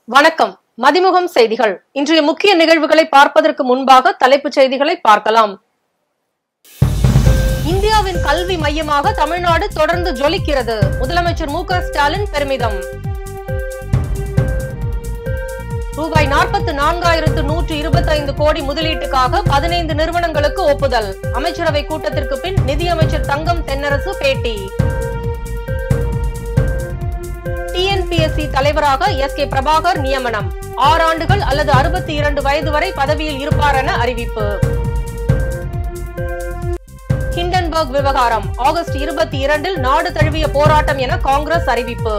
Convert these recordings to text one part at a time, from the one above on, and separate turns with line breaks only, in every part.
வணக்கம் மதிமுகம் செய்திகள் இன்றைய முக்கிய நிகழ்வுகளை பார்ப்பதற்கு முன்பாக தலைப்புச் செய்திகளை பார்க்கலாம் இந்தியாவின் கல்வி மையமாக தமிழ்நாடு தொடர்ந்து ஜொலிக்கிறது முதலமைச்சர் மு க ஸ்டாலின் பெருமிதம் ரூபாய் நாற்பத்தி நான்காயிரத்து நூற்று இருபத்தைந்து கோடி முதலீட்டுக்காக பதினைந்து நிறுவனங்களுக்கு ஒப்புதல் அமைச்சரவை கூட்டத்திற்கு பின் நிதியமைச்சர் தங்கம் தென்னரசு பேட்டி டிஎன்பிஎஸ்சி தலைவராக எஸ் கே பிரபாகர் நியமனம் ஆறு ஆண்டுகள் அல்லது அறுபத்தி இரண்டு வயது வரை பதவியில் இருப்பார் என அறிவிப்பு ஹிண்டன்பர்க் விவகாரம் ஆகஸ்ட் இருபத்தி இரண்டில் நாடு தழுவிய போராட்டம் என காங்கிரஸ் அறிவிப்பு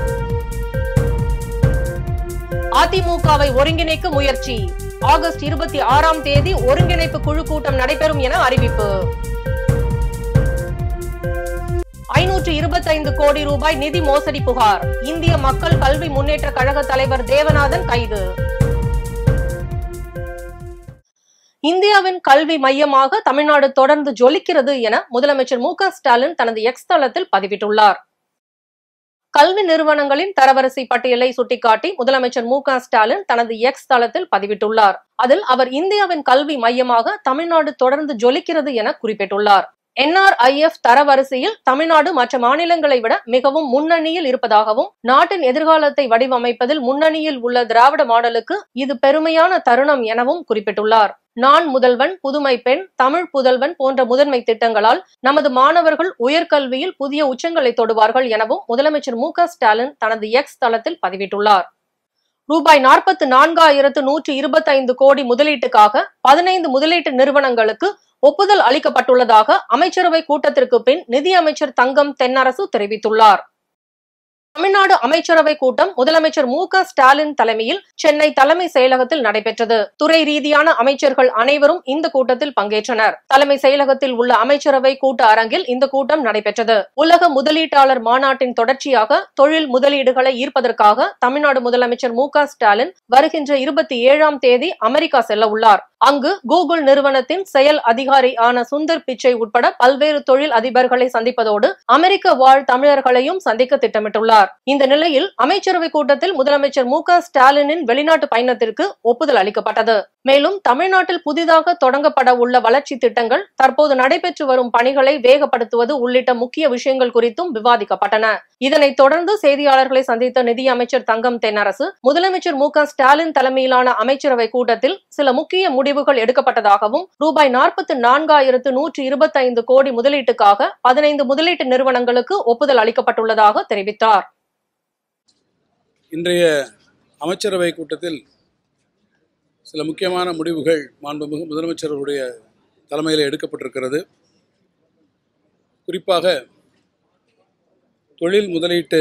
அதிமுகவை ஒருங்கிணைக்க முயற்சி ஆகஸ்ட் இருபத்தி ஆறாம் தேதி ஒருங்கிணைப்பு குழு கூட்டம் நடைபெறும் என அறிவிப்பு ஐநூற்று இருபத்தைந்து கோடி ரூபாய் நிதி மோசடி புகார் இந்திய மக்கள் கல்வி முன்னேற்ற கழக தலைவர் தேவநாதன் கைது இந்தியாவின் கல்வி மையமாக தமிழ்நாடு தொடர்ந்து ஜொலிக்கிறது என முதலமைச்சர் மு க ஸ்டாலின் தனது எக்ஸ் தளத்தில் பதிவிட்டுள்ளார் கல்வி நிறுவனங்களின் தரவரிசை பட்டியலை சுட்டிக்காட்டி முதலமைச்சர் மு க ஸ்டாலின் தனது எக்ஸ் தளத்தில் பதிவிட்டுள்ளார் அதில் அவர் இந்தியாவின் கல்வி மையமாக தமிழ்நாடு தொடர்ந்து ஜொலிக்கிறது என குறிப்பிட்டுள்ளார் என்ஆர்ஐஎஃப் தரவரிசையில் தமிழ்நாடு மற்ற மாநிலங்களை விட மிகவும் முன்னணியில் இருப்பதாகவும் நாட்டின் எதிர்காலத்தை வடிவமைப்பதில் முன்னணியில் உள்ள திராவிட மாடலுக்கு இது பெருமையான தருணம் எனவும் குறிப்பிட்டுள்ளார் நான் முதல்வன் புதுமை பெண் தமிழ் புதல்வன் போன்ற முதன்மை திட்டங்களால் நமது மாணவர்கள் உயர்கல்வியில் புதிய உச்சங்களை தொடுவார்கள் எனவும் முதலமைச்சர் மு க ஸ்டாலின் தனது எக்ஸ் தளத்தில் பதிவிட்டுள்ளார் ரூபாய் நாற்பத்தி நான்காயிரத்து நூற்று இருபத்தைந்து கோடி முதலீட்டுக்காக பதினைந்து முதலீட்டு நிறுவனங்களுக்கு ஒப்புதல் அளிக்கப்பட்டுள்ளதாக அமைச்சரவை கூட்டத்திற்கு பின் நிதியமைச்சர் தங்கம் தென்னரசு தெரிவித்துள்ளார் தமிழ்நாடு அமைச்சரவை கூட்டம் முதலமைச்சர் மு க ஸ்டாலின் தலைமையில் சென்னை தலைமை செயலகத்தில் நடைபெற்றது துறை ரீதியான அமைச்சர்கள் அனைவரும் இந்த கூட்டத்தில் பங்கேற்றனர் தலைமை செயலகத்தில் உள்ள அமைச்சரவை கூட்ட அரங்கில் இந்த கூட்டம் நடைபெற்றது உலக முதலீட்டாளர் மாநாட்டின் தொடர்ச்சியாக தொழில் முதலீடுகளை ஈர்ப்பதற்காக தமிழ்நாடு முதலமைச்சர் மு க ஸ்டாலின் வருகின்ற இருபத்தி ஏழாம் தேதி அமெரிக்கா செல்ல உள்ளார் அங்கு கூகுள் நிறுவனத்தின் செயல் அதிகாரி ஆன சுந்தர் பிச்சை உட்பட பல்வேறு தொழில் அதிபர்களை சந்திப்பதோடு அமெரிக்க வாழ் தமிழர்களையும் சந்திக்க திட்டமிட்டுள்ளார் இந்த நிலையில் அமைச்சரவை கூட்டத்தில் முதலமைச்சர் மு க ஸ்டாலினின் வெளிநாட்டு பயணத்திற்கு ஒப்புதல் அளிக்கப்பட்டது மேலும் தமிழ்நாட்டில் புதிதாக தொடங்கப்பட உள்ள வளர்ச்சி திட்டங்கள் தற்போது நடைபெற்று வரும் பணிகளை வேகப்படுத்துவது உள்ளிட்ட முக்கிய விஷயங்கள் குறித்தும் விவாதிக்கப்பட்டன இதனைத் தொடர்ந்து செய்தியாளர்களை சந்தித்த நிதியமைச்சர் தங்கம் தென்னரசு முதலமைச்சர் மு க ஸ்டாலின் தலைமையிலான அமைச்சரவை கூட்டத்தில் சில முக்கிய முடிவுகள் எடுக்கப்பட்டதாகவும் ரூபாய் நாற்பத்தி நான்காயிரத்து நூற்று இருபத்தைந்து கோடி முதலீட்டுக்காக பதினைந்து முதலீட்டு நிறுவனங்களுக்கு ஒப்புதல் அளிக்கப்பட்டுள்ளதாக தெரிவித்தார்
இன்றைய அமைச்சரவை கூட்டத்தில் சில முக்கியமான முடிவுகள் மாண்புமிகு முதலமைச்சர்களுடைய தலைமையில் எடுக்கப்பட்டிருக்கிறது குறிப்பாக தொழில் முதலீட்டு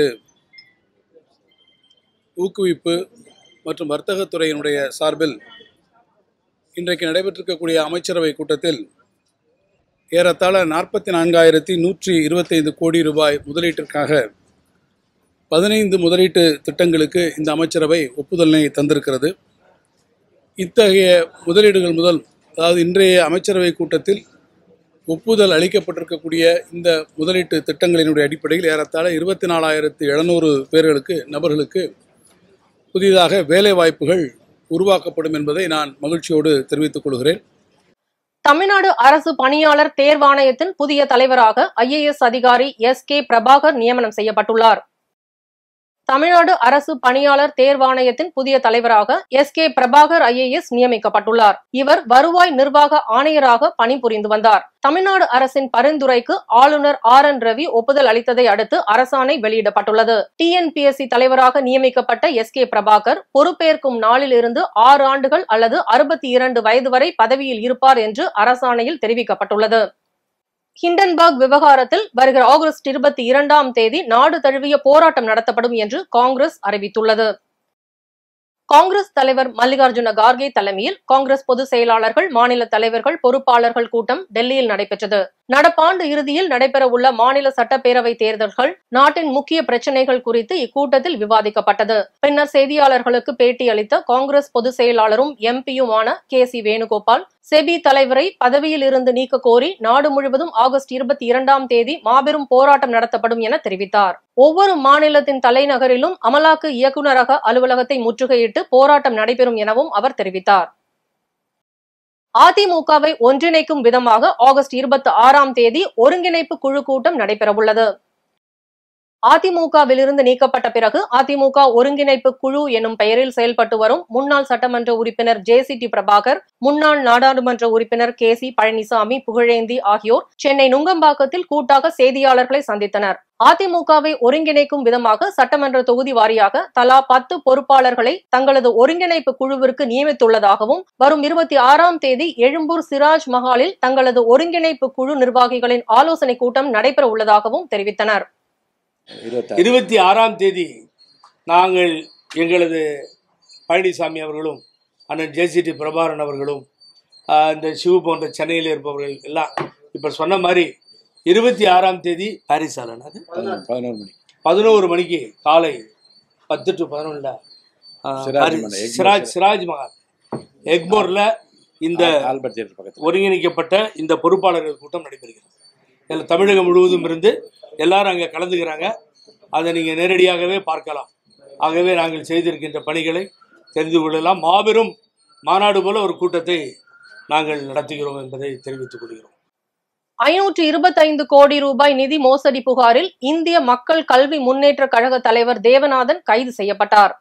ஊக்குவிப்பு மற்றும் வர்த்தகத்துறையினுடைய சார்பில் இன்றைக்கு நடைபெற்றிருக்கக்கூடிய அமைச்சரவை கூட்டத்தில் ஏறத்தாழ நாற்பத்தி நான்காயிரத்தி நூற்றி இருபத்தைந்து கோடி ரூபாய் முதலீட்டிற்காக பதினைந்து முதலீட்டு திட்டங்களுக்கு இந்த அமைச்சரவை ஒப்புதலினை தந்திருக்கிறது இத்தகைய முதலீடுகள் முதல் அதாவது இன்றைய அமைச்சரவை கூட்டத்தில் ஒப்புதல் அளிக்கப்பட்டிருக்கக்கூடிய இந்த முதலீட்டு திட்டங்களினுடைய அடிப்படையில் ஏறத்தாழ இருபத்தி நாலாயிரத்து எழுநூறு பேர்களுக்கு நபர்களுக்கு புதிதாக வேலை வாய்ப்புகள் உருவாக்கப்படும் என்பதை நான் மகிழ்ச்சியோடு தெரிவித்துக் கொள்கிறேன்
தமிழ்நாடு அரசு பணியாளர் தேர்வாணையத்தின் புதிய தலைவராக ஐஏஎஸ் அதிகாரி எஸ் கே பிரபாகர் நியமனம் செய்யப்பட்டுள்ளார் தமிழ்நாடு அரசு பணியாளர் தேர்வாணையத்தின் புதிய தலைவராக எஸ் கே பிரபாகர் ஐஏஎஸ் நியமிக்கப்பட்டுள்ளார் இவர் வருவாய் நிர்வாக ஆணையராக பணிபுரிந்து வந்தார் தமிழ்நாடு அரசின் பரிந்துரைக்கு ஆளுநர் ஆர் என் ரவி ஒப்புதல் அளித்ததை அடுத்து அரசாணை வெளியிடப்பட்டுள்ளது டிஎன்பிஎஸ்சி தலைவராக நியமிக்கப்பட்ட எஸ் கே பிரபாகர் பொறுப்பேற்கும் நாளில் இருந்து ஆறு ஆண்டுகள் அல்லது அறுபத்தி இரண்டு வயது வரை பதவியில் இருப்பார் என்று அரசாணையில் தெரிவிக்கப்பட்டுள்ளது ஹிண்டன்பர்க் விவகாரத்தில் வருகிற ஆகஸ்ட் இருபத்தி இரண்டாம் தேதி நாடு தழுவிய போராட்டம் நடத்தப்படும் என்று காங்கிரஸ் அறிவித்துள்ளது காங்கிரஸ் தலைவர் மல்லிகார்ஜுன கார்கே தலைமையில் காங்கிரஸ் பொதுச் செயலாளர்கள் மாநில தலைவர்கள் பொறுப்பாளர்கள் கூட்டம் டெல்லியில் நடைபெற்றது நடப்பாண்டு இறுதியில் நடைபெறவுள்ள மாநில சட்டப்பேரவை தேர்தல்கள் நாட்டின் முக்கிய பிரச்சினைகள் குறித்து இக்கூட்டத்தில் விவாதிக்கப்பட்டது பின்னர் செய்தியாளர்களுக்கு பேட்டி அளித்த காங்கிரஸ் பொதுச் செயலாளரும் எம்பியுமான கே சி வேணுகோபால் செபி தலைவரை பதவியில் இருந்து நீக்க கோரி நாடு முழுவதும் ஆகஸ்ட் இருபத்தி இரண்டாம் தேதி மாபெரும் போராட்டம் நடத்தப்படும் என தெரிவித்தார் ஒவ்வொரு மாநிலத்தின் தலைநகரிலும் அமலாக்க இயக்குநரக அலுவலகத்தை முற்றுகையிட்டு போராட்டம் நடைபெறும் எனவும் அவர் தெரிவித்தார் அதிமுகவை ஒன்றிணைக்கும் விதமாக ஆகஸ்ட் இருபத்தி ஆறாம் தேதி ஒருங்கிணைப்பு குழு கூட்டம் நடைபெறவுள்ளது அதிமுகவிலிருந்து நீக்கப்பட்ட பிறகு அதிமுக ஒருங்கிணைப்பு குழு எனும் பெயரில் செயல்பட்டு வரும் முன்னாள் சட்டமன்ற உறுப்பினர் ஜே சி டி பிரபாகர் முன்னாள் நாடாளுமன்ற உறுப்பினர் கே சி பழனிசாமி புகழேந்தி ஆகியோர் சென்னை நுங்கம்பாக்கத்தில் கூட்டாக செய்தியாளர்களை சந்தித்தனர் அதிமுகவை ஒருங்கிணைக்கும் விதமாக சட்டமன்ற தொகுதி வாரியாக தலா பத்து பொறுப்பாளர்களை தங்களது ஒருங்கிணைப்பு குழுவிற்கு நியமித்துள்ளதாகவும் வரும் இருபத்தி ஆறாம் தேதி எழும்பூர் சிராஜ் மஹாலில் தங்களது ஒருங்கிணைப்பு குழு நிர்வாகிகளின் ஆலோசனை கூட்டம் நடைபெற உள்ளதாகவும் தெரிவித்தனர்
இருபத்தாறு
இருபத்தி ஆறாம் தேதி நாங்கள் எங்களது பழனிசாமி அவர்களும் அண்ணன் ஜேசிடி பிரபாகரன் அவர்களும் ஆஹ், இந்த சிவு போன்ற சென்னையில் இருப்பவர்கள் எல்லாம் இப்போ சொன்ன மாதிரி இருபத்தி ஆறாம் தேதி பாரிஸ் ஆலன் அது
பதினொன்று பதினோரு மணி
பதினோரு மணிக்கு காலை பத்து டு பதினொன்றில்
சிராஜ் மஹால், எக்மோர்
சிராஜ் சிராஜ் மஹால் எக்மோரில் இந்த
ஆல்பர்ட் தியேட்டர் பக்கத்தில்
ஒருங்கிணைக்கப்பட்ட இந்த பொறுப்பாளர்கள் கூட்டம் நடைபெறுகிறது இதில் தமிழகம் முழுவதும் இருந்து எல்லாரும் அங்கே கலந்துக்கிறாங்க அதை நீங்கள் நேரடியாகவே பார்க்கலாம் ஆகவே நாங்கள் செய்திருக்கின்ற பணிகளை தெரிந்து கொள்ளலாம் மாபெரும் மாநாடு போல ஒரு கூட்டத்தை நாங்கள் நடத்துகிறோம் என்பதை தெரிவித்துக் கொள்கிறோம்
ஐநூற்று இருபத்தைந்து கோடி ரூபாய் நிதி மோசடி புகாரில் இந்திய மக்கள் கல்வி முன்னேற்ற கழக தலைவர் தேவநாதன் கைது செய்யப்பட்டார்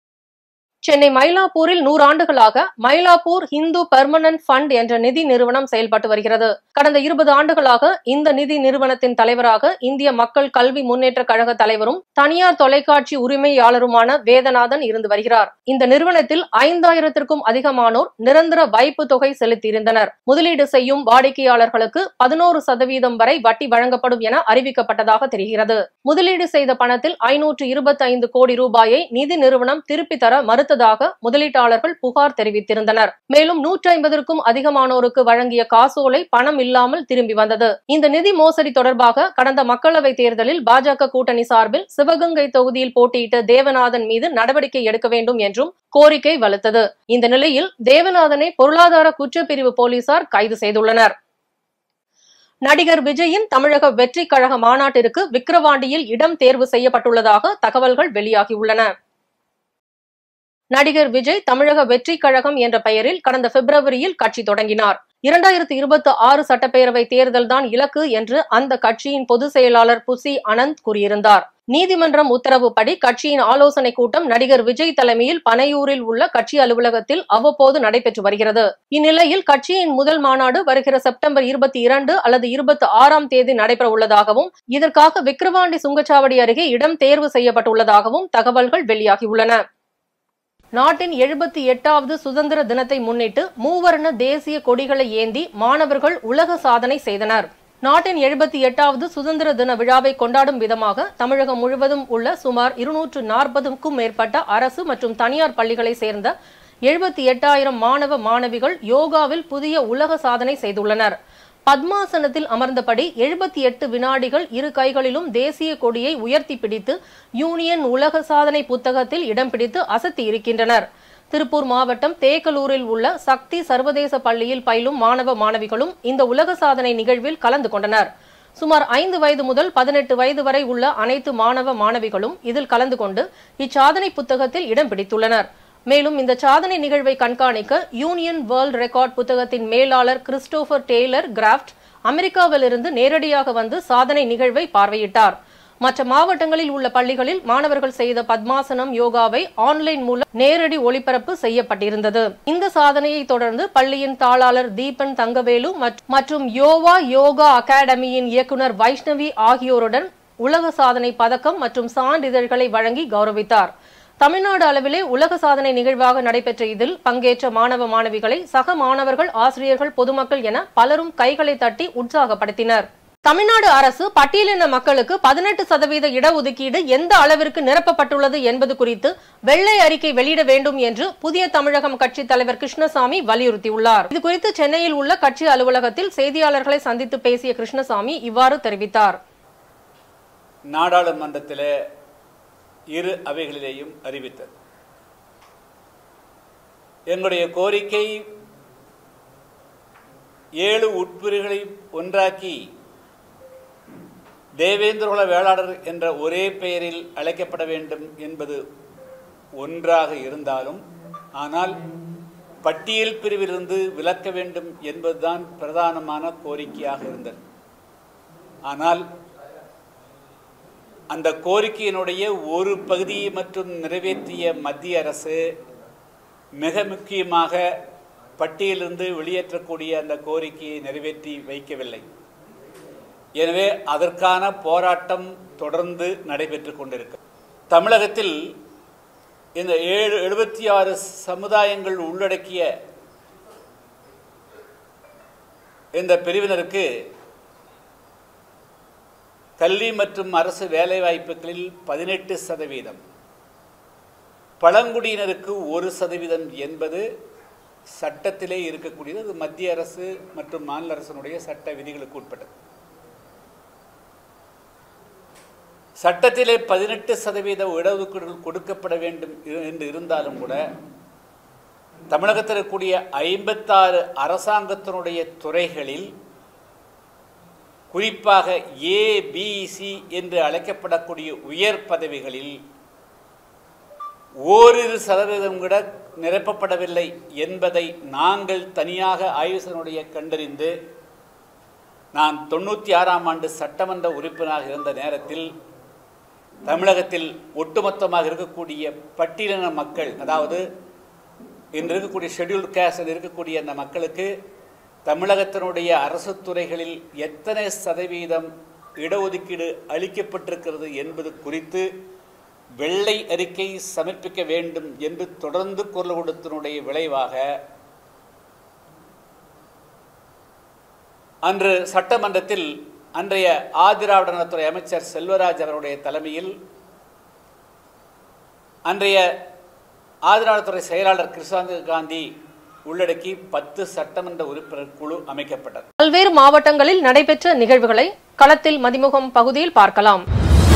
சென்னை மயிலாப்பூரில் நூறாண்டுகளாக மயிலாப்பூர் ஹிந்து பெர்மனன்ட் ஃபண்ட் என்ற நிதி நிறுவனம் செயல்பட்டு வருகிறது கடந்த இருபது ஆண்டுகளாக இந்த நிதி நிறுவனத்தின் தலைவராக இந்திய மக்கள் கல்வி முன்னேற்ற கழக தலைவரும் தனியார் தொலைக்காட்சி உரிமையாளருமான வேதநாதன் இருந்து வருகிறார் இந்த நிறுவனத்தில் ஐந்தாயிரத்திற்கும் அதிகமானோர் நிரந்தர வைப்பு தொகை செலுத்தியிருந்தனர் முதலீடு செய்யும் வாடிக்கையாளர்களுக்கு பதினோரு சதவீதம் வரை வட்டி வழங்கப்படும் என அறிவிக்கப்பட்டதாக தெரிகிறது முதலீடு செய்த பணத்தில் ஐநூற்று இருபத்தி ஐந்து கோடி ரூபாயை நிதி நிறுவனம் திருப்பி தர மறுத்ததாக முதலீட்டாளர்கள் புகார் தெரிவித்திருந்தனர் மேலும் நூற்றி ஐம்பதற்கும் அதிகமானோருக்கு வழங்கிய காசோலை பணம் இல்லாமல் திரும்பி வந்தது இந்த நிதி மோசடி தொடர்பாக கடந்த மக்களவைத் தேர்தலில் பாஜக கூட்டணி சார்பில் சிவகங்கை தொகுதியில் போட்டியிட்ட தேவநாதன் மீது நடவடிக்கை எடுக்க வேண்டும் என்றும் கோரிக்கை வலுத்தது இந்த நிலையில் தேவநாதனை பொருளாதார குற்றப்பிரிவு போலீசார் கைது செய்துள்ளனர் நடிகர் விஜயின் தமிழக வெற்றி கழக மாநாட்டிற்கு விக்கிரவாண்டியில் இடம் தேர்வு செய்யப்பட்டுள்ளதாக தகவல்கள் வெளியாகியுள்ளன நடிகர் விஜய் தமிழக வெற்றி கழகம் என்ற பெயரில் கடந்த பிப்ரவரியில் கட்சி தொடங்கினார் இரண்டாயிரத்தி இருபத்தி ஆறு சட்டப்பேரவை தேர்தல் தான் இலக்கு என்று அந்த கட்சியின் பொதுச் செயலாளர் புசி அனந்த் கூறியிருந்தார் நீதிமன்றம் உத்தரவுப்படி கட்சியின் ஆலோசனை கூட்டம் நடிகர் விஜய் தலைமையில் பனையூரில் உள்ள கட்சி அலுவலகத்தில் அவ்வப்போது நடைபெற்று வருகிறது இந்நிலையில் கட்சியின் முதல் மாநாடு வருகிற செப்டம்பர் இருபத்தி இரண்டு அல்லது இருபத்தி ஆறாம் தேதி நடைபெற உள்ளதாகவும் இதற்காக விக்கிரவாண்டி சுங்கச்சாவடி அருகே இடம் தேர்வு செய்யப்பட்டுள்ளதாகவும் தகவல்கள் வெளியாகியுள்ளன நாட்டின் எழுபத்தி எட்டாவது சுதந்திர தினத்தை முன்னிட்டு மூவர்ண தேசிய கொடிகளை ஏந்தி மாணவர்கள் உலக சாதனை செய்தனர் நாட்டின் எழுபத்தி எட்டாவது சுதந்திர தின விழாவை கொண்டாடும் விதமாக தமிழகம் முழுவதும் உள்ள சுமார் இருநூற்று நாற்பதுக்கும் மேற்பட்ட அரசு மற்றும் தனியார் பள்ளிகளை சேர்ந்த எழுபத்தி எட்டாயிரம் மாணவ மாணவிகள் யோகாவில் புதிய உலக சாதனை செய்துள்ளனர் பத்மாசனத்தில் அமர்ந்தபடி எழுபத்தி எட்டு வினாடிகள் இரு கைகளிலும் தேசிய கொடியை உயர்த்தி பிடித்து யூனியன் உலக சாதனை புத்தகத்தில் இடம் பிடித்து அசத்தி இருக்கின்றனர் திருப்பூர் மாவட்டம் தேக்கலூரில் உள்ள சக்தி சர்வதேச பள்ளியில் பயிலும் மாணவ மாணவிகளும் இந்த உலக சாதனை நிகழ்வில் கலந்து கொண்டனர் சுமார் ஐந்து வயது முதல் பதினெட்டு வயது வரை உள்ள அனைத்து மாணவ மாணவிகளும் இதில் கலந்து கொண்டு இச்சாதனை புத்தகத்தில் இடம் பிடித்துள்ளனர் மேலும் இந்த சாதனை நிகழ்வை கண்காணிக்க யூனியன் வேர்ல்ட் ரெக்கார்ட் புத்தகத்தின் மேலாளர் கிறிஸ்டோபர் டெய்லர் கிராஃப்ட் அமெரிக்காவிலிருந்து நேரடியாக வந்து சாதனை நிகழ்வை பார்வையிட்டார் மற்ற மாவட்டங்களில் உள்ள பள்ளிகளில் மாணவர்கள் செய்த பத்மாசனம் யோகாவை ஆன்லைன் மூலம் நேரடி ஒளிபரப்பு செய்யப்பட்டிருந்தது இந்த சாதனையை தொடர்ந்து பள்ளியின் தாளாளர் தீபன் தங்கவேலு மற்- மற்றும் யோவா யோகா அகாடமியின் இயக்குனர் வைஷ்ணவி ஆகியோருடன் உலக சாதனை பதக்கம் மற்றும் சான்றிதழ்களை வழங்கி கௌரவித்தார் தமிழ்நாடு அளவிலே உலக சாதனை நிகழ்வாக நடைபெற்ற இதில் பங்கேற்ற மாணவ மாணவிகளை சக மாணவர்கள் ஆசிரியர்கள் பொதுமக்கள் என பலரும் கைகளை தட்டி உற்சாகப்படுத்தினர் தமிழ்நாடு அரசு பட்டியலின மக்களுக்கு பதினெட்டு சதவீத இடஒதுக்கீடு எந்த அளவிற்கு நிரப்பப்பட்டுள்ளது என்பது குறித்து வெள்ளை அறிக்கை வெளியிட வேண்டும் என்று புதிய தமிழகம் கட்சி தலைவர் கிருஷ்ணசாமி வலியுறுத்தியுள்ளார் இது குறித்து சென்னையில் உள்ள கட்சி அலுவலகத்தில் செய்தியாளர்களை சந்தித்து பேசிய கிருஷ்ணசாமி இவ்வாறு தெரிவித்தார்
நாடாளுமன்றத்தில் இரு அவைகளிலேயும் அறிவித்தது எங்களுடைய கோரிக்கை ஏழு உட்பிரிவுகளை ஒன்றாக்கி தேவேந்திரகுல வேளாளர் என்ற ஒரே பெயரில் அழைக்கப்பட வேண்டும் என்பது ஒன்றாக இருந்தாலும் ஆனால் பட்டியல் பிரிவிலிருந்து விலக்க வேண்டும் என்பதுதான் பிரதானமான கோரிக்கையாக இருந்தது ஆனால் அந்த கோரிக்கையினுடைய ஒரு பகுதியை மற்றும் நிறைவேற்றிய மத்திய அரசு மிக முக்கியமாக பட்டியலிருந்து வெளியேற்றக்கூடிய அந்த கோரிக்கையை நிறைவேற்றி வைக்கவில்லை எனவே அதற்கான போராட்டம் தொடர்ந்து நடைபெற்று கொண்டிருக்கு தமிழகத்தில் இந்த ஏழு எழுபத்தி ஆறு சமுதாயங்கள் உள்ளடக்கிய இந்த பிரிவினருக்கு கல்வி மற்றும் அரசு வேலைவாய்ப்புகளில் பதினெட்டு சதவீதம் பழங்குடியினருக்கு ஒரு சதவீதம் என்பது சட்டத்திலே இருக்கக்கூடியது அது மத்திய அரசு மற்றும் மாநில அரசினுடைய சட்ட விதிகளுக்கு உட்பட்டது சட்டத்திலே பதினெட்டு சதவீத இடஒதுக்கீடு கொடுக்கப்பட வேண்டும் என்று இருந்தாலும் கூட தமிழகத்தில் இருக்கக்கூடிய ஐம்பத்தாறு அரசாங்கத்தினுடைய துறைகளில் குறிப்பாக ஏபிசி என்று அழைக்கப்படக்கூடிய உயர் பதவிகளில் ஓரிரு சதவீதம் கூட நிரப்பப்படவில்லை என்பதை நாங்கள் தனியாக ஆய்வுசனுடைய கண்டறிந்து நான் தொண்ணூற்றி ஆறாம் ஆண்டு சட்டமன்ற உறுப்பினராக இருந்த நேரத்தில் தமிழகத்தில் ஒட்டுமொத்தமாக இருக்கக்கூடிய பட்டியலின மக்கள் அதாவது இன்று இருக்கக்கூடிய ஷெட்யூல்டு கேஸ்ட் இருக்கக்கூடிய அந்த மக்களுக்கு தமிழகத்தினுடைய அரசு துறைகளில் எத்தனை சதவீதம் இடஒதுக்கீடு அளிக்கப்பட்டிருக்கிறது என்பது குறித்து வெள்ளை அறிக்கை சமர்ப்பிக்க வேண்டும் என்று தொடர்ந்து குரல் கொடுத்தனுடைய விளைவாக அன்று சட்டமன்றத்தில் அன்றைய ஆதிராவிட நலத்துறை அமைச்சர் செல்வராஜ் அவருடைய தலைமையில் அன்றைய ஆதிராவிடத்துறை செயலாளர் கிருஷ்ணாந்த காந்தி உள்ளடக்கி பத்து சட்டமன்ற உறுப்பினர் குழு அமைக்கப்பட்டது
பல்வேறு மாவட்டங்களில் நடைபெற்ற நிகழ்வுகளை களத்தில் மதிமுகம் பகுதியில் பார்க்கலாம்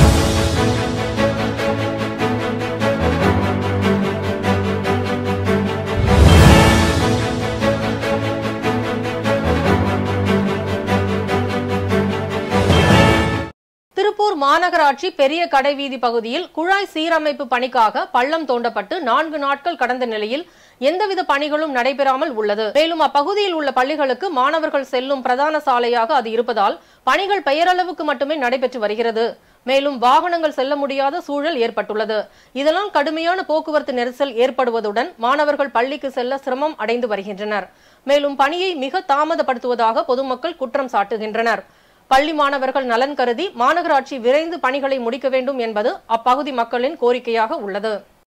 திருப்பூர் மாநகராட்சி பெரிய கடைவீதி பகுதியில் குழாய் சீரமைப்பு பணிக்காக பள்ளம் தோண்டப்பட்டு நான்கு நாட்கள் கடந்த நிலையில் எந்தவித பணிகளும் நடைபெறாமல் உள்ளது மேலும் அப்பகுதியில் உள்ள பள்ளிகளுக்கு மாணவர்கள் செல்லும் பிரதான சாலையாக அது இருப்பதால் பணிகள் பெயரளவுக்கு மட்டுமே நடைபெற்று வருகிறது மேலும் வாகனங்கள் செல்ல முடியாத சூழல் ஏற்பட்டுள்ளது இதனால் கடுமையான போக்குவரத்து நெரிசல் ஏற்படுவதுடன் மாணவர்கள் பள்ளிக்கு செல்ல சிரமம் அடைந்து வருகின்றனர் மேலும் பணியை மிக தாமதப்படுத்துவதாக பொதுமக்கள் குற்றம் சாட்டுகின்றனர் பள்ளி மாணவர்கள் நலன் கருதி மாநகராட்சி விரைந்து பணிகளை முடிக்க வேண்டும் என்பது அப்பகுதி மக்களின் கோரிக்கையாக உள்ளது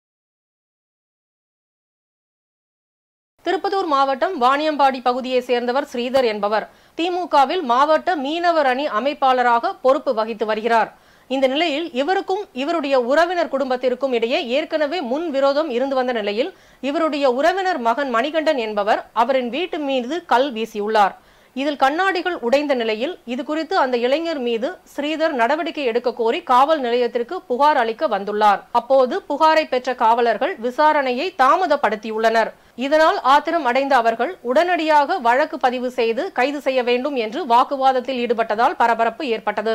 திருப்பத்தூர் மாவட்டம் வாணியம்பாடி பகுதியை சேர்ந்தவர் ஸ்ரீதர் என்பவர் திமுகவில் மாவட்ட மீனவர் அணி அமைப்பாளராக பொறுப்பு வகித்து வருகிறார் இந்த நிலையில் இவருக்கும் இவருடைய உறவினர் குடும்பத்திற்கும் இடையே ஏற்கனவே முன் விரோதம் இருந்து வந்த நிலையில் இவருடைய உறவினர் மகன் மணிகண்டன் என்பவர் அவரின் வீட்டு மீது கல் வீசியுள்ளார் இதில் கண்ணாடிகள் உடைந்த நிலையில் இது குறித்து அந்த இளைஞர் மீது ஸ்ரீதர் நடவடிக்கை எடுக்க கோரி காவல் நிலையத்திற்கு புகார் அளிக்க வந்துள்ளார் அப்போது புகாரை பெற்ற காவலர்கள் விசாரணையை தாமதப்படுத்தியுள்ளனர் இதனால் ஆத்திரம் அடைந்த அவர்கள் உடனடியாக வழக்கு பதிவு செய்து கைது செய்ய வேண்டும் என்று வாக்குவாதத்தில் ஈடுபட்டதால் பரபரப்பு ஏற்பட்டது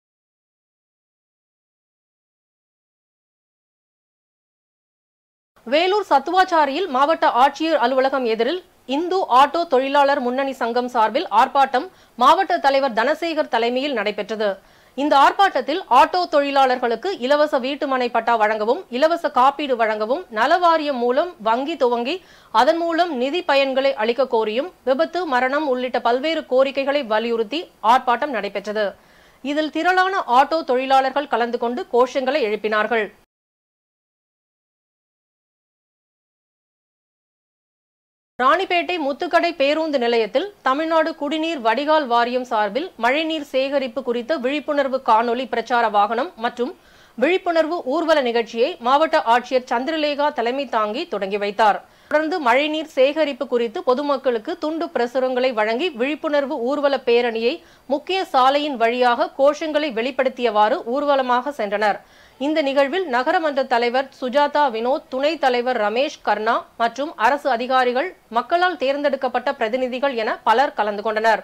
வேலூர் சத்துவாச்சாரியில் மாவட்ட ஆட்சியர் அலுவலகம் எதிரில் இந்து ஆட்டோ தொழிலாளர் முன்னணி சங்கம் சார்பில் ஆர்ப்பாட்டம் மாவட்ட தலைவர் தனசேகர் தலைமையில் நடைபெற்றது இந்த ஆர்ப்பாட்டத்தில் ஆட்டோ தொழிலாளர்களுக்கு இலவச வீட்டுமனை பட்டா வழங்கவும் இலவச காப்பீடு வழங்கவும் நலவாரியம் மூலம் வங்கி துவங்கி அதன் மூலம் நிதி பயன்களை அளிக்க கோரியும் விபத்து மரணம் உள்ளிட்ட பல்வேறு கோரிக்கைகளை வலியுறுத்தி ஆர்ப்பாட்டம் நடைபெற்றது இதில் திரளான ஆட்டோ தொழிலாளர்கள் கலந்து கொண்டு கோஷங்களை எழுப்பினார்கள் ராணிப்பேட்டை முத்துக்கடை பேருந்து நிலையத்தில் தமிழ்நாடு குடிநீர் வடிகால் வாரியம் சார்பில் மழைநீர் சேகரிப்பு குறித்த விழிப்புணர்வு காணொலி பிரச்சார வாகனம் மற்றும் விழிப்புணர்வு ஊர்வல நிகழ்ச்சியை மாவட்ட ஆட்சியர் சந்திரலேகா தலைமை தாங்கி தொடங்கி வைத்தார் தொடர்ந்து மழைநீர் சேகரிப்பு குறித்து பொதுமக்களுக்கு துண்டு பிரசுரங்களை வழங்கி விழிப்புணர்வு ஊர்வல பேரணியை முக்கிய சாலையின் வழியாக கோஷங்களை வெளிப்படுத்தியவாறு ஊர்வலமாக சென்றனர் இந்த நிகழ்வில் நகரமன்ற தலைவர் சுஜாதா வினோத் துணைத் தலைவர் ரமேஷ் கர்ணா மற்றும் அரசு அதிகாரிகள் மக்களால் தேர்ந்தெடுக்கப்பட்ட பிரதிநிதிகள் என பலர் கலந்து கொண்டனர்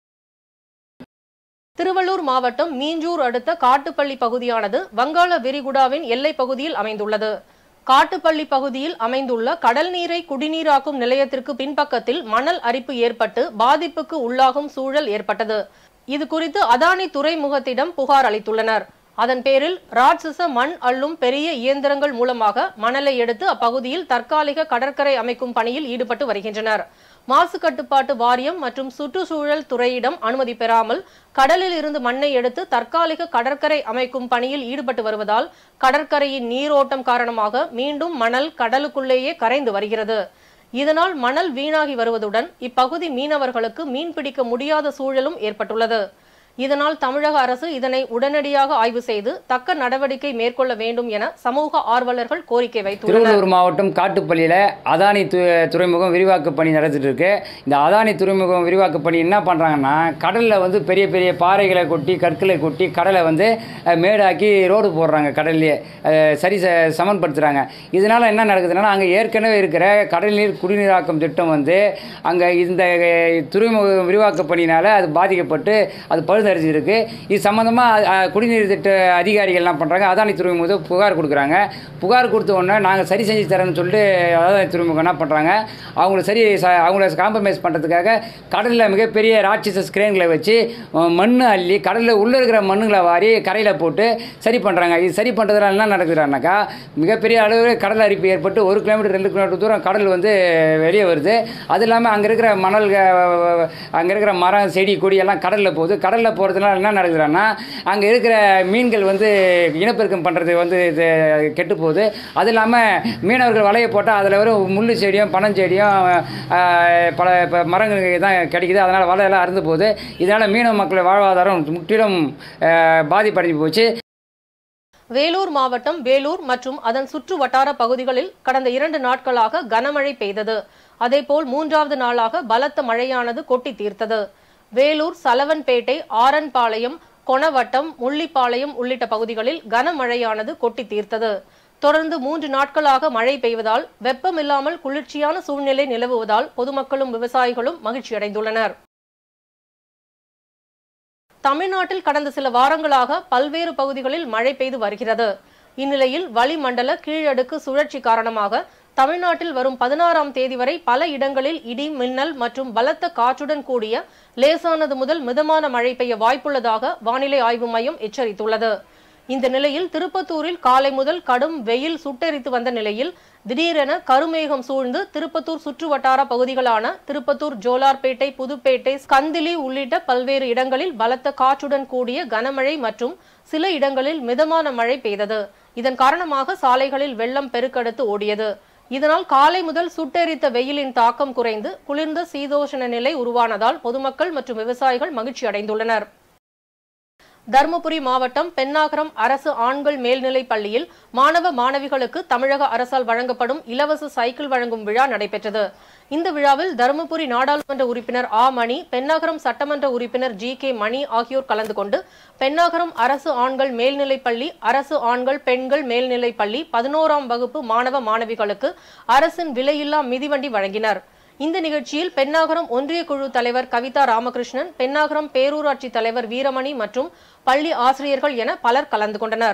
திருவள்ளூர் மாவட்டம் மீஞ்சூர் அடுத்த காட்டுப்பள்ளி பகுதியானது வங்காள விரிகுடாவின் எல்லைப் பகுதியில் அமைந்துள்ளது காட்டுப்பள்ளி பகுதியில் அமைந்துள்ள கடல் நீரை குடிநீராக்கும் நிலையத்திற்கு பின்பக்கத்தில் மணல் அரிப்பு ஏற்பட்டு பாதிப்புக்கு உள்ளாகும் சூழல் ஏற்பட்டது இது குறித்து அதானி துறைமுகத்திடம் புகார் அளித்துள்ளனர் அதன் பேரில் ராட்சச மண் அள்ளும் பெரிய இயந்திரங்கள் மூலமாக மணலை எடுத்து அப்பகுதியில் தற்காலிக கடற்கரை அமைக்கும் பணியில் ஈடுபட்டு வருகின்றனர் மாசு கட்டுப்பாட்டு வாரியம் மற்றும் சுற்றுச்சூழல் துறையிடம் அனுமதி பெறாமல் கடலில் இருந்து மண்ணை எடுத்து தற்காலிக கடற்கரை அமைக்கும் பணியில் ஈடுபட்டு வருவதால் கடற்கரையின் நீரோட்டம் காரணமாக மீண்டும் மணல் கடலுக்குள்ளேயே கரைந்து வருகிறது இதனால் மணல் வீணாகி வருவதுடன் இப்பகுதி மீனவர்களுக்கு மீன்பிடிக்க முடியாத சூழலும் ஏற்பட்டுள்ளது இதனால் தமிழக அரசு இதனை உடனடியாக ஆய்வு செய்து தக்க நடவடிக்கை மேற்கொள்ள வேண்டும் என சமூக ஆர்வலர்கள் கோரிக்கை வைத்துள்ளனர்
திருவள்ளூர் மாவட்டம் காட்டுப்பள்ளியில் அதானி து துறைமுகம் விரிவாக்க பணி நடந்துட்டு இருக்கு இந்த அதானி துறைமுகம் விரிவாக்க பணி என்ன பண்ணுறாங்கன்னா கடலில் வந்து பெரிய பெரிய பாறைகளை கொட்டி கற்களை கொட்டி கடலை வந்து அஹ், மேடாக்கி ரோடு போடுறாங்க கடல்லையே அஹ், சரி ச சமன்படுத்துகிறாங்க இதனால் என்ன நடக்குதுன்னா அங்கே ஏற்கனவே இருக்கிற கடல் நீர் குடிநீராக்கும் திட்டம் வந்து அங்கே இந்த அஹ், துறைமுக விரிவாக்க பணியினால் அது பாதிக்கப்பட்டு அது பழுதடைஞ்சிருக்கு இது சம்மந்தமாக குடிநீர் திட்ட அதிகாரிகள் என்ன பண்ணுறாங்க அதானி துறைமுகத்துக்கு புகார் கொடுக்குறாங்க புகார் கொடுத்த உடனே நாங்கள் சரி செஞ்சு தரேன்னு சொல்லிட்டு அதானி துறைமுகம் என்ன பண்ணுறாங்க அவங்கள சரி ச- அவங்கள காம்ப்ரமைஸ் பண்ணுறதுக்காக கடலில் மிகப்பெரிய ராட்சச ஸ்கிரேன்களை வச்சு அஹ், மண் அள்ளி கடலில் உள்ளே இருக்கிற மண்ணுங்களை வாரி கரையில் போட்டு சரி பண்ணுறாங்க இது சரி பண்ணுறதுனால என்ன நடக்குதுன்னாக்கா மிகப்பெரிய அளவில் கடல் அரிப்பு ஏற்பட்டு ஒரு கிலோமீட்டர் ரெண்டு கிலோமீட்டர் தூரம் கடல் வந்து வெளியே வருது அது இல்லாமல் அங்கே இருக்கிற மணல் அங்கே இருக்கிற மரம் செடி கொடி எல்லாம் கடலில் போகுது கடலில் போகிறதுனால என்ன நடக்குதுன்னா அங்கே இருக்கிற மீன்கள் வந்து இனப்பெருக்கம் பண்ணுறது வந்து இது கெட்டு போகுது அது இல்லாமல் மீனவர்கள் வலையை போட்டால் அதில் வெறும் முள்ளு செடியும் பனஞ்செடியும் ஆஹ், பல ப- மரங்கள் தான் கிடைக்குது அதனால் வலையெல்லாம் அறுந்து போகுது இதனால் மீனவ மக்கள் வாழ்வாதாரம் முற்றிலும் ஆஹ், பாதிப்படைஞ்சு போச்சு
வேலூர் மாவட்டம் வேலூர் மற்றும் அதன் சுற்று வட்டார பகுதிகளில் கடந்த இரண்டு நாட்களாக கனமழை பெய்தது அதேபோல் மூன்றாவது நாளாக பலத்த மழையானது கொட்டி தீர்த்தது வேலூர் சலவன்பேட்டை ஆரன்பாளையம் கொணவட்டம் முள்ளிப்பாளையம் உள்ளிட்ட பகுதிகளில் கனமழையானது கொட்டி தீர்த்தது தொடர்ந்து மூன்று நாட்களாக மழை பெய்வதால் வெப்பமில்லாமல் குளிர்ச்சியான சூழ்நிலை நிலவுவதால் பொதுமக்களும் விவசாயிகளும் மகிழ்ச்சியடைந்துள்ளனர் தமிழ்நாட்டில் கடந்த சில வாரங்களாக பல்வேறு பகுதிகளில் மழை பெய்து வருகிறது இந்நிலையில் வளிமண்டல கீழடுக்கு சுழற்சி காரணமாக தமிழ்நாட்டில் வரும் பதினாறாம் தேதி வரை பல இடங்களில் இடி மின்னல் மற்றும் பலத்த காற்றுடன் கூடிய லேசானது முதல் மிதமான மழை பெய்ய வாய்ப்புள்ளதாக வானிலை ஆய்வு மையம் எச்சரித்துள்ளது இந்த நிலையில் திருப்பத்தூரில் காலை முதல் கடும் வெயில் சுட்டெரித்து வந்த நிலையில் திடீரென கருமேகம் சூழ்ந்து திருப்பத்தூர் சுற்றுவட்டார பகுதிகளான திருப்பத்தூர் ஜோலார்பேட்டை புதுப்பேட்டை ஸ்கந்திலி உள்ளிட்ட பல்வேறு இடங்களில் பலத்த காற்றுடன் கூடிய கனமழை மற்றும் சில இடங்களில் மிதமான மழை பெய்தது இதன் காரணமாக சாலைகளில் வெள்ளம் பெருக்கெடுத்து ஓடியது இதனால் காலை முதல் சுட்டெரித்த வெயிலின் தாக்கம் குறைந்து குளிர்ந்த சீதோஷண நிலை உருவானதால் பொதுமக்கள் மற்றும் விவசாயிகள் மகிழ்ச்சி அடைந்துள்ளனர் தருமபுரி மாவட்டம் பென்னாகரம் அரசு ஆண்கள் மேல்நிலைப் பள்ளியில் மாணவ மாணவிகளுக்கு தமிழக அரசால் வழங்கப்படும் இலவச சைக்கிள் வழங்கும் விழா நடைபெற்றது இந்த விழாவில் தருமபுரி நாடாளுமன்ற உறுப்பினர் ஆ மணி பென்னாகரம் சட்டமன்ற உறுப்பினர் ஜி கே மணி ஆகியோர் கலந்து கொண்டு பென்னாகரம் அரசு ஆண்கள் மேல்நிலைப் பள்ளி அரசு ஆண்கள் பெண்கள் மேல்நிலைப் பள்ளி பதினோராம் வகுப்பு மாணவ மாணவிகளுக்கு அரசின் விலையில்லா மிதிவண்டி வழங்கினர் இந்த நிகழ்ச்சியில் பென்னாகரம் ஒன்றிய குழு தலைவர் கவிதா ராமகிருஷ்ணன் பென்னாகரம் பேரூராட்சி தலைவர் வீரமணி மற்றும் பள்ளி ஆசிரியர்கள் என பலர் கலந்து கொண்டனர்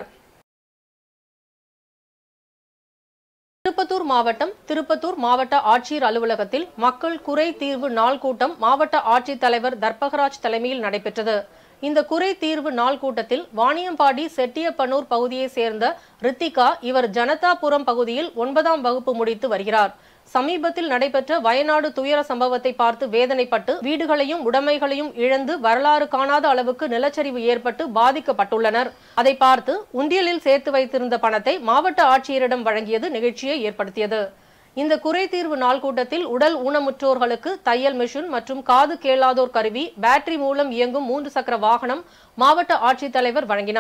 திருப்பத்தூர் மாவட்டம் திருப்பத்தூர் மாவட்ட ஆட்சியர் அலுவலகத்தில் மக்கள் குறை தீர்வு நாள் கூட்டம் மாவட்ட ஆட்சித் தலைவர் தர்பகராஜ் தலைமையில் நடைபெற்றது இந்த குறை தீர்வு நாள் கூட்டத்தில் வாணியம்பாடி செட்டியப்பனூர் பகுதியைச் சேர்ந்த ரித்திகா இவர் ஜனதாபுரம் பகுதியில் ஒன்பதாம் வகுப்பு முடித்து வருகிறார் சமீபத்தில் நடைபெற்ற வயநாடு துயர சம்பவத்தை பார்த்து வேதனைப்பட்டு வீடுகளையும் உடைமைகளையும் இழந்து வரலாறு காணாத அளவுக்கு நிலச்சரிவு ஏற்பட்டு பாதிக்கப்பட்டுள்ளனர் அதை பார்த்து உண்டியலில் சேர்த்து வைத்திருந்த பணத்தை மாவட்ட ஆட்சியரிடம் வழங்கியது நிகழ்ச்சியை ஏற்படுத்தியது இந்த குறை தீர்வு நாள் கூட்டத்தில் உடல் ஊனமுற்றோர்களுக்கு தையல் மிஷின் மற்றும் காது கேளாதோர் கருவி பேட்டரி மூலம் இயங்கும் மூன்று சக்கர வாகனம் மாவட்ட ஆட்சித்தலைவர் வழங்கினார்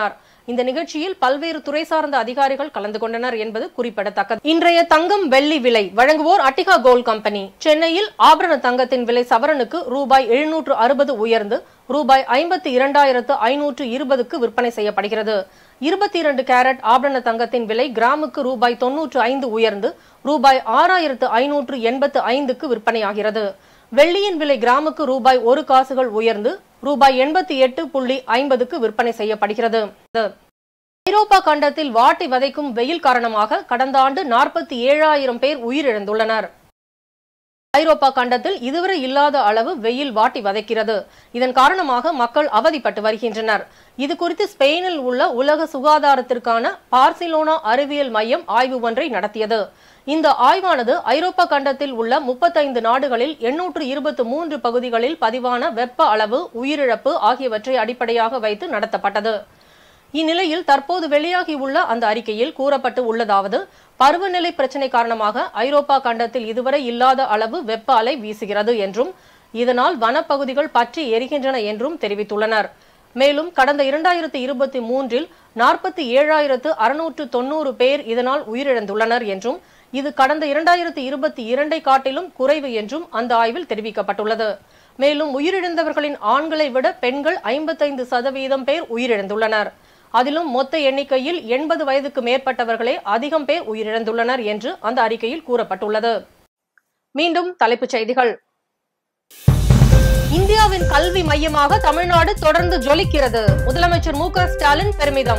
இந்த நிகழ்ச்சியில் பல்வேறு துறை சார்ந்த அதிகாரிகள் கலந்து கொண்டனர் என்பது குறிப்பிடத்தக்கது இன்றைய தங்கம் வெள்ளி விலை வழங்குவோர் அட்டிகா கோல்ட் கம்பெனி சென்னையில் ஆபரண தங்கத்தின் விலை சவரனுக்கு ரூபாய் எழுநூற்று அறுபது உயர்ந்து ரூபாய் ஐம்பத்தி இரண்டாயிரத்து ஐநூற்று இருபதுக்கு விற்பனை செய்யப்படுகிறது இருபத்தி இரண்டு கேரட் ஆபரண தங்கத்தின் விலை கிராமுக்கு ரூபாய் தொன்னூற்று ஐந்து உயர்ந்து ரூபாய் ஆறாயிரத்து ஐநூற்று எண்பத்து ஐந்துக்கு விற்பனையாகிறது வெள்ளியின் விலை கிராமுக்கு ரூபாய் ஒரு காசுகள் உயர்ந்து ரூபாய் எண்பத்தி எட்டு புள்ளி ஐம்பதுக்கு விற்பனை செய்யப்படுகிறது ஐரோப்பா கண்டத்தில் வாட்டி வதைக்கும் வெயில் காரணமாக கடந்த ஆண்டு நாற்பத்தி ஏழாயிரம் பேர் உயிரிழந்துள்ளனர் ஐரோப்பா கண்டத்தில் இதுவரை இல்லாத அளவு வெயில் வாட்டி வதைக்கிறது இதன் காரணமாக மக்கள் அவதிப்பட்டு வருகின்றனர் இது குறித்து ஸ்பெயினில் உள்ள உலக சுகாதாரத்திற்கான பார்சிலோனா அறிவியல் மையம் ஆய்வு ஒன்றை நடத்தியது இந்த ஆய்வானது ஐரோப்பா கண்டத்தில் உள்ள முப்பத்தைந்து நாடுகளில் எண்ணூற்று இருபத்தி மூன்று பகுதிகளில் பதிவான வெப்ப அளவு உயிரிழப்பு ஆகியவற்றை அடிப்படையாக வைத்து நடத்தப்பட்டது இந்நிலையில் தற்போது வெளியாகியுள்ள அந்த அறிக்கையில் கூறப்பட்டு உள்ளதாவது பருவநிலை பிரச்சினை காரணமாக ஐரோப்பா கண்டத்தில் இதுவரை இல்லாத அளவு வெப்ப அலை வீசுகிறது என்றும் இதனால் வனப்பகுதிகள் பற்றி எரிகின்றன என்றும் தெரிவித்துள்ளனர் மேலும் கடந்த இரண்டாயிரத்தி இருபத்தி மூன்றில் நாற்பத்தி ஏழாயிரத்து அறுநூற்று தொண்ணூறு பேர் இதனால் உயிரிழந்துள்ளனர் என்றும் இது கடந்த இரண்டாயிரத்தி இருபத்தி இரண்டை காட்டிலும் குறைவு என்றும் அந்த ஆய்வில் தெரிவிக்கப்பட்டுள்ளது மேலும் உயிரிழந்தவர்களின் ஆண்களை விட பெண்கள் ஐம்பத்தைந்து சதவீதம் பேர் உயிரிழந்துள்ளனர் அதிலும் மொத்த எண்ணிக்கையில் எண்பது வயதுக்கு மேற்பட்டவர்களே அதிகம் பேர் உயிரிழந்துள்ளனர் என்று அந்த அறிக்கையில் கூறப்பட்டுள்ளது மீண்டும் தலைப்புச் செய்திகள் இந்தியாவின் கல்வி மையமாக தமிழ்நாடு தொடர்ந்து ஜொலிக்கிறது முதலமைச்சர் மு க ஸ்டாலின் பெருமிதம்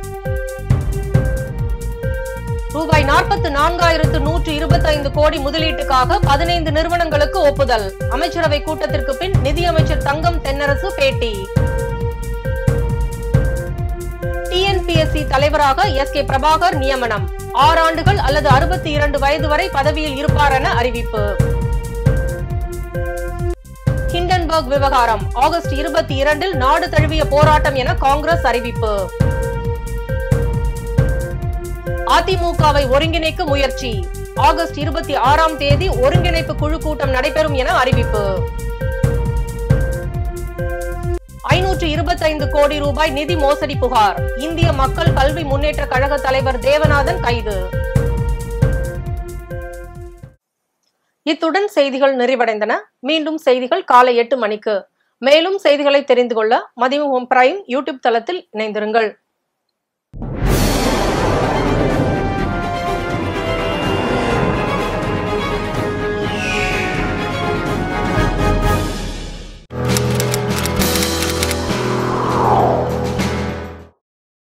ரூபாய் நாற்பத்தி நான்காயிரத்து நூற்று இருபத்தைந்து கோடி முதலீட்டுக்காக பதினைந்து நிறுவனங்களுக்கு ஒப்புதல் அமைச்சரவை கூட்டத்திற்கு பின் நிதியமைச்சர் தங்கம் தென்னரசு பேட்டி டிஎன்பிஎஸ்சி தலைவராக எஸ் கே பிரபாகர் நியமனம் ஆறு ஆண்டுகள் அல்லது அறுபத்தி இரண்டு வயது வரை பதவியில் இருப்பார் என அறிவிப்பு ஹிண்டன்பர்க் விவகாரம் ஆகஸ்ட் இருபத்தி இரண்டில் நாடு தழுவிய போராட்டம் என காங்கிரஸ் அறிவிப்பு அதிமுகவை ஒருங்கிணைக்க முயற்சி ஆகஸ்ட் இருபத்தி ஆறாம் தேதி ஒருங்கிணைப்பு குழு கூட்டம் நடைபெறும் என அறிவிப்பு ஐநூற்று இருபத்தைந்து கோடி ரூபாய் நிதி மோசடி புகார் இந்திய மக்கள் கல்வி முன்னேற்ற கழக தலைவர் தேவநாதன் கைது இத்துடன் செய்திகள் நிறைவடைந்தன மீண்டும் செய்திகள் காலை எட்டு மணிக்கு மேலும் செய்திகளை தெரிந்து கொள்ள மதிமுகம் பிரைம் யூடியூப் தளத்தில் இணைந்திருங்கள்